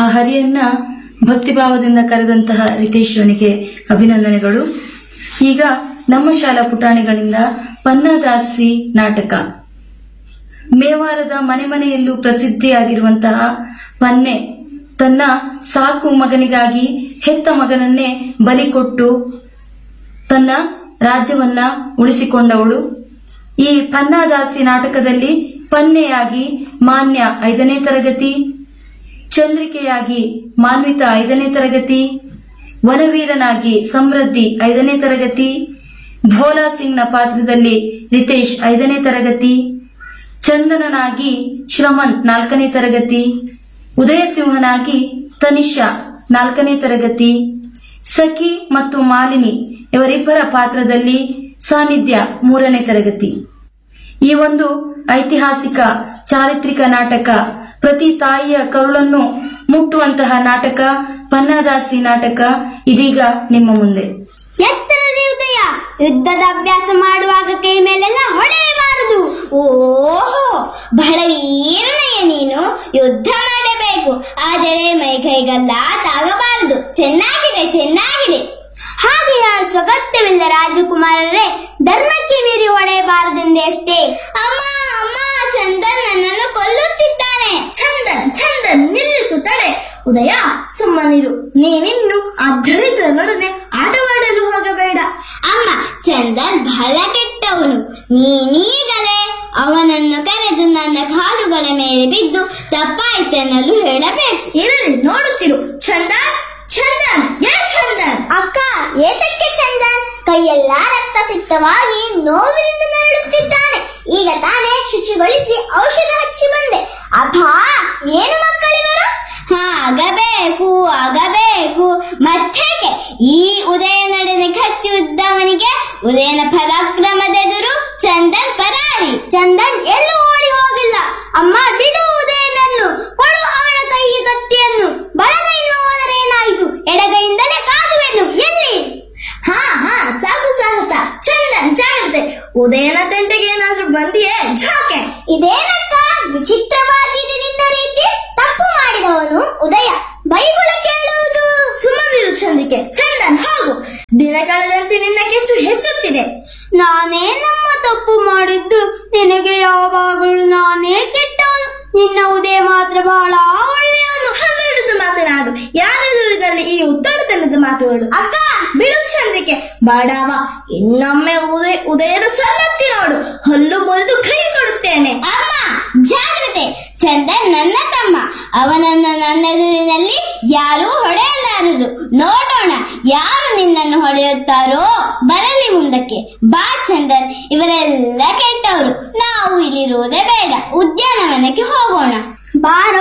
ಹರಿಯನ್ನ ಭಕ್ತಿಭಾವದಿಂದ ಕರೆದಂತಹ ರಿತೇಶ್ವರನಿಗೆ ಅಭಿನಂದನೆಗಳು ಈಗ ನಮ್ಮ ಶಾಲಾ ಪುಟಾಣಿಗಳಿಂದ ಪನ್ನದಾಸಿ ನಾಟಕ ಮೇವಾರದ ಮನೆ ಮನೆಯಲ್ಲೂ ಪ್ರಸಿದ್ಧಿಯಾಗಿರುವಂತಹ ಪನ್ನೆ ತನ್ನ ಸಾಕು ಮಗನಿಗಾಗಿ ಹೆತ್ತ ಮಗನನ್ನೇ ಬಲಿ ಕೊಟ್ಟು ತನ್ನ ರಾಜ್ಯವನ್ನ ಉಳಿಸಿಕೊಂಡವಳು ಈ ಪನ್ನಾದಾಸಿ ನಾಟಕದಲ್ಲಿ ಪನ್ನೆಯಾಗಿ ಮಾನ್ಯ ಐದನೇ ತರಗತಿ ಚಂದ್ರಿಕೆಯಾಗಿ ಮಾನ್ವಿತ ಐದನೇ ತರಗತಿ ವನವೀರನಾಗಿ ಸಮೃದ್ಧಿ ಐದನೇ ತರಗತಿ ಭೋಲಾ ಸಿಂಗ್ನ ಪಾತ್ರದಲ್ಲಿ ರಿತೇಶ್ ಐದನೇ ತರಗತಿ ಚಂದನನಾಗಿ ಶ್ರಮನ್ ನಾಲ್ಕನೇ ತರಗತಿ ಉದಯಸಿಂಹನಾಗಿ ತನಿಷಾ ನಾಲ್ಕನೇ ತರಗತಿ ಸಖಿ ಮತ್ತು ಮಾಲಿನಿ ಇವರಿಬ್ಬರ ಪಾತ್ರದಲ್ಲಿ ಸಾನ್ನಿಧ್ಯ ಮೂರನೇ ತರಗತಿ ಈ ಒಂದು ಐತಿಹಾಸಿಕ ಚಾರಿತ್ರಿಕ ನಾಟಕ ಪ್ರತಿ ತಾಯಿಯ ಕರುಳನ್ನು ಮುಟ್ಟುವಂತಹ ನಾಟಕ ಪನ್ನಾದಾಸಿ ನಾಟಕ ಇದೀಗ ನಿಮ್ಮ ಮುಂದೆ ಎತ್ತರದಿ ಉದಯ ಯುದ್ಧದ ಅಭ್ಯಾಸ ಮಾಡುವಾಗ ಕೈ ಮೇಲೆಲ್ಲ ಹೊಡೆಯಬಾರದು ಓಹೋ ಬಹಳ ವೀರನೆಯ ನೀನು ಯುದ್ಧ ಮಾಡಬೇಕು ಆದರೆ ಮೈ ಕೈಗಲ್ಲ ತಾಗಬಾರದು ಚೆನ್ನಾಗಿದೆ ಚೆನ್ನಾಗಿದೆ ಹಾಗೆ ಆಡಿಸುವ ಅಗತ್ಯವಿಲ್ಲ ರಾಜಕುಮಾರರೇ ಧರ್ಮಕ್ಕೆ ಮೀರಿ ಹೊಡೆಯಬಾರದೆಂದೇ ಅಷ್ಟೇ ಅಮ್ಮ ಅಮ್ಮ ಚಂದನ್ ನನ್ನನ್ನು ಕೊಲ್ಲುತ್ತಿದ್ದಾನೆ ಚಂದನ್ ಚಂದನ್ ನಿಲ್ಲಿಸು ತಡೆ ಉದಯ ಸುಮ್ಮನಿರು ನೀನಿನ್ನು ಆ ದರಿದ್ರನೊಡನೆ ಆಟವಾಡಲು ಹೋಗಬೇಡ ಅಮ್ಮ ಚಂದನ್ ಬಹಳ ಕೆಟ್ಟವನು ನೀನೀಗಲೇ ಅವನನ್ನು ಕರೆದು ನನ್ನ ಕಾಲುಗಳ ಮೇಲೆ ಬಿದ್ದು ತಪ್ಪಾಯ್ತೆನ್ನಲು ಹೇಳಬೇಕು ಇರಲಿ ನೋಡುತ್ತಿರು ಚಂದನ್ ಚಂದನ್ ಏ ಚಂದನ್ ಅಕ್ಕ ಏತಕ್ಕೆ ಚಂದನ್ ಕೈಯೆಲ್ಲ ರಕ್ತ ಸಿಕ್ತವಾಗಿ ನೋವಿನಿಂದ ನರಳುತ್ತಿದ್ದಾನೆ ಈಗ ತಾನೇ ಶುಚಿಗೊಳಿಸಿ ಔಷಧ ಹಚ್ಚಿ ಬಂದೆ ಅಭಾ ಏನು ಮಕ್ಕಳಿವರು ಹಾ ಆಗಬೇಕು ಆಗಬೇಕು ಮತ್ತೇಕೆ ಈ ಉದಯನೊಡನೆ ಕತ್ತಿ ಉದ್ದವನಿಗೆ ಉದಯನ ಪರಾಕ್ರಮದೆದುರು ಚಂದನ್ ಪರಾರಿ ಚಂದನ್ ಎಲ್ಲೂ ಓಡಿ ಹೋಗಿಲ್ಲ ಅಮ್ಮ ಬಿಡು ಉದಯನನ್ನು ಕೊಡು ಅವನ ಕೈಗೆ ಕತ್ತಿಯನ್ನು ಬಲಗೈಯಿಂದ ಹೋದರೆ ಏನಾಯಿತು ಎಡಗೈಯಿಂದಲೇ ಕಾದುವೆನು ಎಲ್ಲಿ ಹಾ ಹಾ ಸಾಕು ಸಾಹಸ ಚಂದನ್ ಜಾಗ್ರತೆ ಉದಯನ ತಂಟೆಗೆ ಏನಾದ್ರೂ ಬಂದಿಯೇ ಝಾಕೆ ಇದೇನಕ್ಕ ವಿಚಿತ್ರವಾಗಿದೆ ನಿನ್ನ ರೀತಿ ತಪ್ಪು ಮಾಡಿದವನು ಉದಯ ಬೈಗುಳ ಕೇಳುವುದು ಸುಮ್ಮನಿರು ಚಂದಿಕೆ ಚಂದನ್ ಹೋಗು ದಿನ ಕಳೆದಂತೆ ನಿನ್ನ ಕೆಚ್ಚು ಹೆಚ್ಚುತ್ತಿದೆ ನಾನೇ ನಮ್ಮ ತಪ್ಪು ಮಾಡಿದ್ದು ನಿನಗೆ ಯಾವಾಗಲೂ ನಾನೇ ಕೆಟ್ಟವನು ನಿನ್ನ ಉದಯ ಮಾತ್ರ ಬಹಳ ಒಳ್ಳೆಯವನು ಹನ್ನೆರಡು ಮಾತನಾಡು ಯಾರೆದುರಿನಲ್ಲಿ ಈ ಉತ್ತರತನದ ಮಾತುಗಳು ಅಕ್ಕ ಬಿಡು ಚಂದ್ರಿಕೆ ಬಾಡಾವ ಇನ್ನೊಮ್ಮೆ ಉದಯ ಉದಯದ ಸಲ್ಲತ್ತಿ ನೋಡು ಹಲ್ಲು ಮುರಿದು ಕೈ ಕೊಡುತ್ತೇನೆ ಅಮ್ಮ ಜಾಗ್ರತೆ ಚಂದನ್ ನನ್ನ ತಮ್ಮ ಅವನನ್ನು ನನ್ನ ಎದುರಿನಲ್ಲಿ ಯಾರೂ ಹೊಡೆಯಲಾರರು ನೋಡೋಣ ಯಾರು ನಿನ್ನನ್ನು ಹೊಡೆಯುತ್ತಾರೋ ಬರಲಿ ಮುಂದಕ್ಕೆ ಬಾ ಚಂದನ್ ಇವರೆಲ್ಲ ಕೆಟ್ಟವರು ನಾವು ಇಲ್ಲಿರುವುದೇ ಬೇಡ ಉದ್ಯಾನವನಕ್ಕೆ ಹೋಗೋಣ ಬಾರ